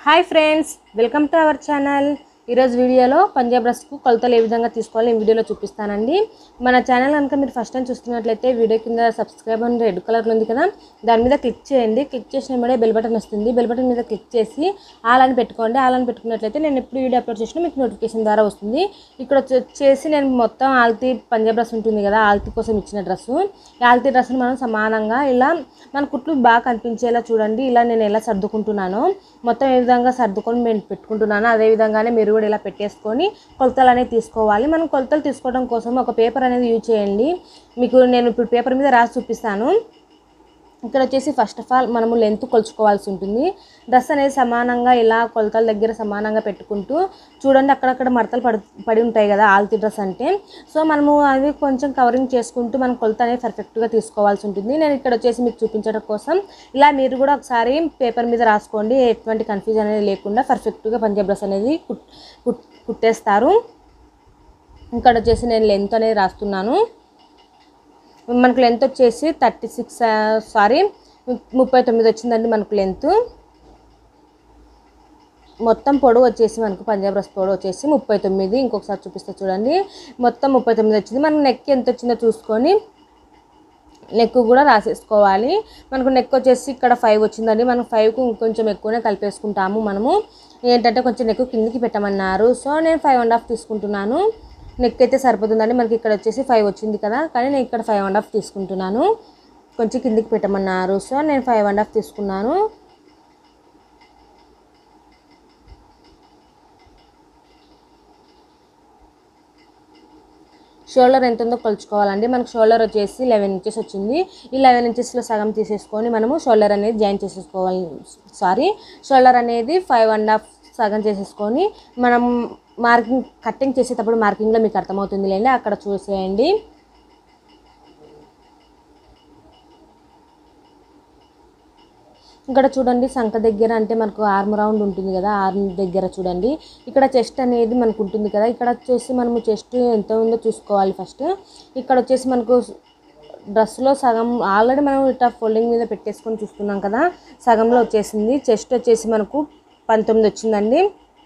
hi friends welcome to our channel ఈరోజు వీడియోలో పంజాబ్ డ్రెస్కు కొలతలు ఏ విధంగా తీసుకోవాలో ఈ వీడియోలో చూపిస్తానండి మన ఛానల్ కనుక మీరు ఫస్ట్ టైం చూస్తున్నట్లయితే వీడియో కింద సబ్స్క్రైబ్ అని రెడ్ కలర్లో ఉంది కదా దాని మీద క్లిక్ చేయండి క్లిక్ చేసిన వెంటనే బెల్ బటన్ వస్తుంది బెల్ బటన్ మీద క్లిక్ చేసి ఆల్ అని పెట్టుకోండి ఆల్ అని పెట్టుకున్నట్లయితే నేను ఎప్పుడు వీడియో అప్లోడ్ చేసినా మీకు నోటిఫికేషన్ ద్వారా వస్తుంది ఇక్కడ వచ్చి- వచ్చేసి నేను మొత్తం ఆల్తీ పంజాబ్ డ్రెస్ ఉంటుంది కదా ఆల్తీ కోసం ఇచ్చిన డ్రెస్సు ఈ ఆల్తీ డ్రెస్ని మనం సమానంగా ఇలా మన కుట్లు బాగా కనిపించేలా చూడండి ఇలా నేను ఎలా సర్దుకుంటున్నానో మొత్తం ఏ విధంగా సర్దుకొని నేను పెట్టుకుంటున్నాను అదే విధంగానే మీరు కూడా ఇలా పెట్టేసుకొని కొలతలు అనేవి తీసుకోవాలి మనం కొలతలు తీసుకోవడం కోసం ఒక పేపర్ అనేది యూజ్ చేయండి మీకు నేను ఇప్పుడు పేపర్ మీద రాసి చూపిస్తాను ఇక్కడ వచ్చేసి ఫస్ట్ ఆఫ్ ఆల్ మనము లెంత్ కొలుచుకోవాల్సి ఉంటుంది డ్రెస్ అనేది సమానంగా ఇలా కొలతల దగ్గర సమానంగా పెట్టుకుంటూ చూడండి అక్కడక్కడ మడతలు పడి పడి ఉంటాయి కదా ఆల్తీ డ్రెస్ అంటే సో మనము అవి కొంచెం కవరింగ్ చేసుకుంటూ మనం కొలత అనేది పర్ఫెక్ట్గా తీసుకోవాల్సి ఉంటుంది నేను ఇక్కడ వచ్చేసి మీకు చూపించడం కోసం ఇలా మీరు కూడా ఒకసారి పేపర్ మీద రాసుకోండి ఎటువంటి కన్ఫ్యూజన్ అనేది లేకుండా పర్ఫెక్ట్గా పంజాబ్ డ్రెస్ అనేది కుట్ కుట్ కుట్టేస్తారు ఇక్కడ వచ్చేసి నేను లెంత్ అనేది రాస్తున్నాను మనకు లెంత్ వచ్చేసి థర్టీ సిక్స్ సారీ ముప్పై తొమ్మిది వచ్చిందండి మనకు లెంత్ మొత్తం పొడవు వచ్చేసి మనకు పంజాబ్ డ్రెస్ పొడవు వచ్చేసి ముప్పై తొమ్మిది ఇంకొకసారి చూపిస్తే చూడండి మొత్తం ముప్పై తొమ్మిది వచ్చింది మనకు నెక్ ఎంత వచ్చిందో చూసుకొని నెక్ కూడా రాసేసుకోవాలి మనకు నెక్ వచ్చేసి ఇక్కడ ఫైవ్ వచ్చిందండి మనం ఫైవ్కు ఇంకొంచెం ఎక్కువనే కలిపేసుకుంటాము మనము ఏంటంటే కొంచెం నెక్ కిందికి పెట్టమన్నారు సో నేను ఫైవ్ అండ్ హాఫ్ తీసుకుంటున్నాను నెక్ అయితే సరిపోతుందండి మనకి ఇక్కడ వచ్చేసి ఫైవ్ వచ్చింది కదా కానీ నేను ఇక్కడ ఫైవ్ అండ్ హాఫ్ తీసుకుంటున్నాను కొంచెం కిందికి పెట్టమన్నారు సో నేను ఫైవ్ అండ్ హాఫ్ తీసుకున్నాను షోల్డర్ ఎంత ఉందో కొలుచుకోవాలండి మనకు షోల్డర్ వచ్చేసి లెవెన్ ఇంచెస్ వచ్చింది ఈ లెవెన్ ఇంచెస్లో సగం తీసేసుకొని మనము షోల్డర్ అనేది జాయిన్ చేసేసుకోవాలి సారీ షోల్డర్ అనేది ఫైవ్ అండ్ హాఫ్ సగం చేసేసుకొని మనం మార్కింగ్ కటింగ్ చేసేటప్పుడు మార్కింగ్లో మీకు అర్థమవుతుంది లేండి అక్కడ చూసేయండి ఇక్కడ చూడండి సంఖ దగ్గర అంటే మనకు ఆర్మ్ రౌండ్ ఉంటుంది కదా ఆర్మ్ దగ్గర చూడండి ఇక్కడ చెస్ట్ అనేది మనకు ఉంటుంది కదా ఇక్కడ వచ్చేసి మనము చెస్ట్ ఎంత ఉందో చూసుకోవాలి ఫస్ట్ ఇక్కడ వచ్చేసి మనకు డ్రెస్లో సగం ఆల్రెడీ మనం ఇట్లా ఫోల్డింగ్ మీద పెట్టేసుకొని చూస్తున్నాం కదా సగంలో వచ్చేసింది చెస్ట్ వచ్చేసి మనకు పంతొమ్మిది వచ్చిందండి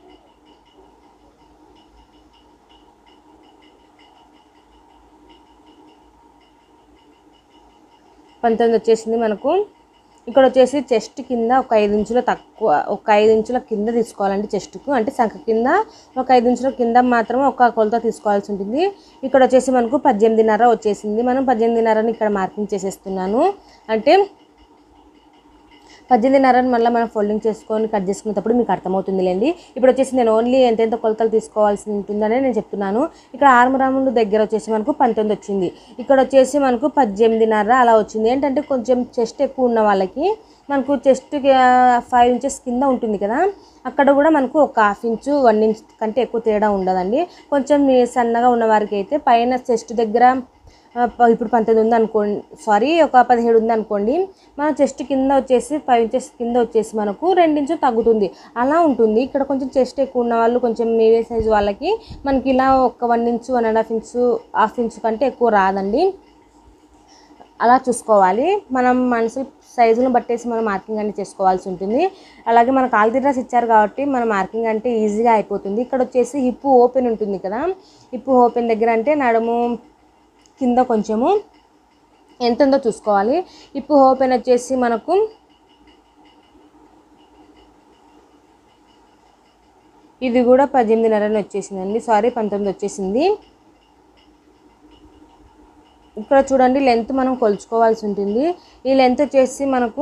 పంతొమ్మిది వచ్చేసింది మనకు ఇక్కడ వచ్చేసి చెస్ట్ కింద ఒక ఐదు ఇంచుల తక్కువ ఒక ఐదు ఇంచుల కింద తీసుకోవాలండి చెస్ట్కు అంటే సంఖ కింద ఒక ఐదు ఇంచుల కింద మాత్రం ఒక కొలత తీసుకోవాల్సి ఉంటుంది ఇక్కడ వచ్చేసి మనకు పద్దెనిమిదిన్నర వచ్చేసింది మనం పద్దెనిమిదిన్నరని ఇక్కడ మార్కింగ్ చేసేస్తున్నాను అంటే పద్దెనిమిదిన్నరని మళ్ళీ మనం ఫోల్డింగ్ చేసుకొని కట్ చేసుకునేటప్పుడు మీకు అర్థమవుతుంది లేండి ఇప్పుడు వచ్చేసి నేను ఓన్లీ ఎంతెంత కొలతలు తీసుకోవాల్సి ఉంటుందనే నేను చెప్తున్నాను ఇక్కడ ఆర్మ్ రౌండ్ దగ్గర వచ్చేసి మనకు పంతొమ్మిది వచ్చింది ఇక్కడ వచ్చేసి మనకు పద్దెనిమిదిన్నర అలా వచ్చింది ఏంటంటే కొంచెం చెస్ట్ ఎక్కువ ఉన్న వాళ్ళకి మనకు చెస్ట్ ఫైవ్ ఇంచెస్ కింద ఉంటుంది కదా అక్కడ కూడా మనకు ఒక హాఫ్ ఇంచు వన్ ఇంచ్ కంటే ఎక్కువ తేడా ఉండదండి కొంచెం సన్నగా ఉన్న వారికి అయితే పైన చెస్ట్ దగ్గర ఆ, ప- ఇప్పుడు పంతొమ్మిది ఉంది అనుకోండి సారీ ఒక పదిహేడు ఉంది అనుకోండి మన చెస్ట్ కింద వచ్చేసి ఫైవ్ ఇంచెస్ కింద వచ్చేసి మనకు రెండించు తగ్గుతుంది అలా ఉంటుంది ఇక్కడ కొంచెం చెస్ట్ ఎక్కువ ఉన్న వాళ్ళు కొంచెం మీడియం సైజ్ వాళ్ళకి మనకి ఇలా ఒక one inch one and half inch half inch కంటే ఎక్కువ రాదండి అలా చూసుకోవాలి మనం మనసు సైజును బట్టేసి మనం మార్కింగ్ అనేది చేసుకోవాల్సి ఉంటుంది అలాగే మనకు ఆల్తీ డ్రెస్ ఇచ్చారు కాబట్టి మన మార్కింగ్ అంటే ఈజీగా అయిపోతుంది ఇక్కడ వచ్చేసి హిప్ ఓపెన్ ఉంటుంది కదా హిప్ ఓపెన్ దగ్గర అంటే నడుము కింద కొంచెము ఎంత ఉందో చూసుకోవాలి హిప్ ఓపెన్ వచ్చేసి మనకు ఇది కూడా పద్దెనిమిదిన్నరని వచ్చేసిందండి సారీ పంతొమ్మిది వచ్చేసింది ఇక్కడ చూడండి లెంత్ మనం కొలుచుకోవాల్సి ఉంటుంది ఈ లెంత్ వచ్చేసి మనకు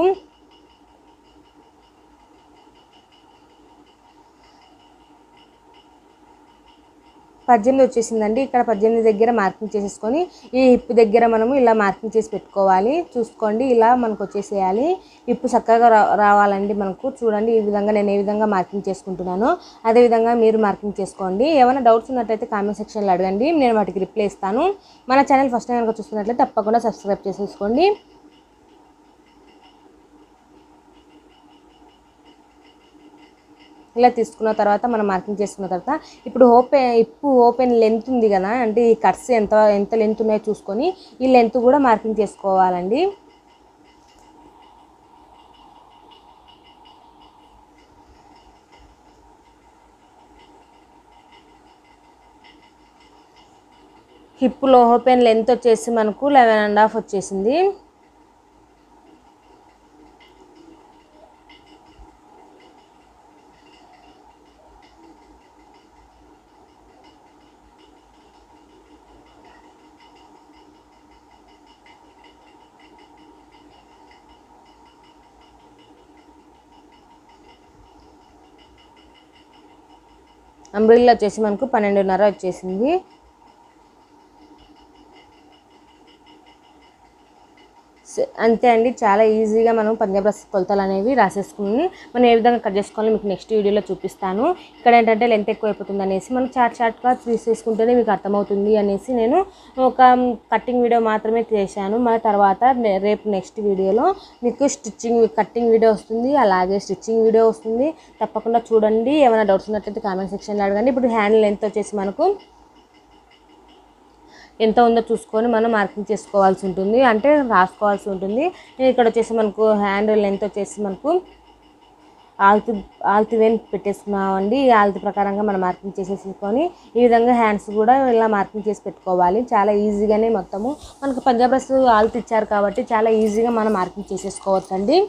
పద్దెనిమిది వచ్చేసిందండి ఇక్కడ పద్దెనిమిది దగ్గర మార్కింగ్ చేసేసుకొని ఈ హిప్ దగ్గర మనము ఇలా మార్కింగ్ చేసి పెట్టుకోవాలి చూసుకోండి ఇలా మనకు వచ్చేసేయాలి హిప్ చక్కగా రా రావాలండి మనకు చూడండి ఈ విధంగా నేను ఏ విధంగా మార్కింగ్ చేసుకుంటున్నానో అదే విధంగా మీరు మార్కింగ్ చేసుకోండి ఏమైనా డౌట్స్ ఉన్నట్టయితే కామెంట్ సెక్షన్లో అడగండి నేను వాటికి రిప్లై ఇస్తాను మన ఛానల్ ఫస్ట్ టైం కనుక చూస్తున్నట్లయితే తప్పకుండా సబ్స్క్రైబ్ చేసేసుకోండి ఇలా తీసుకున్న తర్వాత మనం మార్కింగ్ చేసుకున్న తర్వాత ఇప్పుడు ఓపెన్ ఇప్పు ఓపెన్ లెంత్ ఉంది కదా అంటే ఈ కట్స్ ఎంత ఎంత లెంత్ ఉన్నాయో చూసుకొని ఈ లెంత్ కూడా మార్కింగ్ చేసుకోవాలండి హిప్ లోహో పెన్ లెంత్ వచ్చేసి మనకు లెవెన్ అండ్ హాఫ్ వచ్చేసింది అంబ్రిల్లా వచ్చేసి మనకు పన్నెండున్నర వచ్చేసింది స- అంతే అండి చాలా ఈజీగా మనం పంజాబ్ డ్రెస్ కొలతలు అనేవి రాసేసుకుని మనం ఏ విధంగా కట్ చేసుకోవాలో మీకు నెక్స్ట్ వీడియోలో చూపిస్తాను ఇక్కడ ఏంటంటే లెంత్ ఎక్కువ అయిపోతుంది అనేసి మనం చాట్ చాట్గా తీసేసుకుంటేనే మీకు అర్థమవుతుంది అనేసి నేను ఒక కటింగ్ వీడియో మాత్రమే చేశాను మన తర్వాత నే- రేపు నెక్స్ట్ వీడియోలో మీకు స్టిచ్చింగ్ కటింగ్ వీడియో వస్తుంది అలాగే స్టిచ్చింగ్ వీడియో వస్తుంది తప్పకుండా చూడండి ఏమైనా డౌట్స్ ఉన్నట్లయితే కామెంట్ సెక్షన్లో అడగండి ఇప్పుడు హ్యాండ్ లెంత్ వచ్చేసి మనకు ఎంత ఉందో చూసుకొని మనం మార్కింగ్ చేసుకోవాల్సి ఉంటుంది అంటే రాసుకోవాల్సి ఉంటుంది నేను ఇక్కడ వచ్చేసి మనకు హ్యాండ్ లెంత్ వచ్చేసి మనకు ఆల్తి ఆల్తి వేన్ పెట్టేసుకున్నామండి ఈ ఆల్తి ప్రకారంగా మనం మార్కింగ్ చేసేసుకొని ఈ విధంగా హ్యాండ్స్ కూడా ఇలా మార్కింగ్ చేసి పెట్టుకోవాలి చాలా ఈజీగానే మొత్తము మనకు పంజాబ్ డ్రెస్ ఆల్తి ఇచ్చారు కాబట్టి చాలా ఈజీగా మనం మార్కింగ్ చేసేసుకోవచ్చండి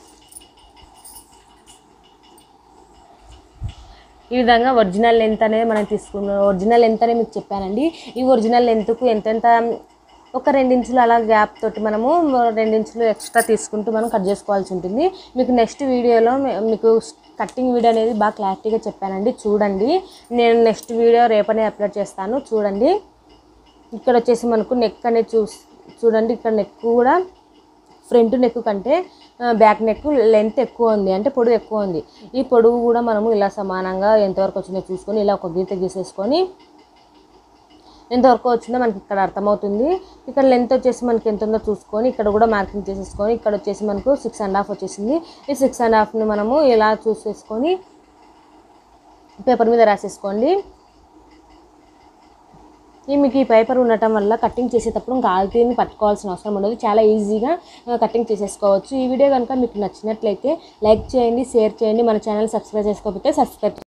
ఈ విధంగా ఒరిజినల్ లెంత్ అనేది మనం తీసుకున్నాం ఒరిజినల్ లెంత్ అనేది మీకు చెప్పానండి ఈ ఒరిజినల్ లెంత్కు ఎంతెంత ఒక రెండించులు అలా గ్యాప్ తోటి మనము రెండించులు ఎక్స్ట్రా తీసుకుంటూ మనం కట్ చేసుకోవాల్సి ఉంటుంది మీకు నెక్స్ట్ వీడియోలో మీ- మీకు కట్టింగ్ వీడియో అనేది బాగా క్లారిటీగా చెప్పానండి చూడండి నేను నెక్స్ట్ వీడియో రేపనే అప్లోడ్ చేస్తాను చూడండి ఇక్కడ వచ్చేసి మనకు నెక్ అనేది చూ చూడండి ఇక్కడ నెక్ కూడా ఫ్రంట్ నెక్ కంటే ఆ, బ్యాక్ నెక్ లెంత్ ఎక్కువ ఉంది అంటే పొడవు ఎక్కువ ఉంది ఈ పొడవు కూడా మనము ఇలా సమానంగా ఎంతవరకు వచ్చిందో చూసుకొని ఇలా ఒక గీత గీసేసుకొని ఎంతవరకు వచ్చిందో మనకి ఇక్కడ అర్థమవుతుంది ఇక్కడ లెంత్ వచ్చేసి మనకి ఎంత ఉందో చూసుకొని ఇక్కడ కూడా మార్కింగ్ చేసేసుకొని ఇక్కడ వచ్చేసి మనకు సిక్స్ అండ్ హాఫ్ వచ్చేసింది ఈ సిక్స్ అండ్ హాఫ్ని మనము ఇలా చూసేసుకొని పేపర్ మీద రాసేసుకోండి ఈ మీకు ఈ పేపర్ ఉండటం వల్ల కటింగ్ చేసేటప్పుడు ఇంకా ఆల్తీని పట్టుకోవాల్సిన అవసరం ఉండదు చాలా ఈజీగా ఆ, కటింగ్ చేసేసుకోవచ్చు ఈ వీడియో కనుక మీకు నచ్చినట్లయితే లైక్ చేయండి షేర్ చేయండి మన ఛానల్ సబ్స్క్రైబ్ చేసుకోకపోతే సబ్స్క్రైబ్